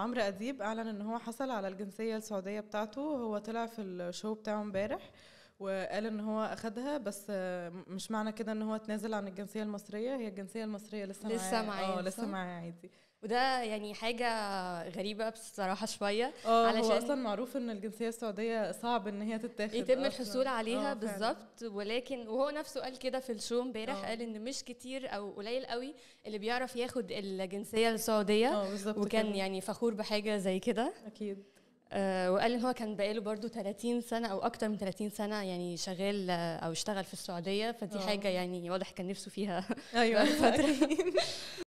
عمرو اديب اعلن ان هو حصل على الجنسيه السعوديه بتاعته هو طلع في الشو بتاعه امبارح وقال ان هو اخدها بس آه، مش معنى كده ان هو تنازل عن الجنسيه المصريه هي الجنسيه المصريه لسه لسه معاه، اه لسه صح؟ معاه عادي وده يعني حاجه غريبه بصراحه شويه اه هو علشان- اصلا معروف ان الجنسيه السعوديه صعب ان هي تتاخد يتم أصلاً. الحصول عليها آه، فعلاً. بالظبط ولكن وهو نفسه قال كده في الشو امبارح آه. قال ان مش كتير او قليل قوي اللي بيعرف ياخد الجنسيه السعوديه اه بالظبط وكان كده. يعني فخور بحاجه زي كده اكيد آه، وقال ان هو كان بقاله برضو 30 سنه او اكتر من 30 سنه يعني شغال آه، او اشتغل في السعوديه فدي آه. حاجه يعني واضح كان نفسه فيها ايوه بقاله فترة. أكيد.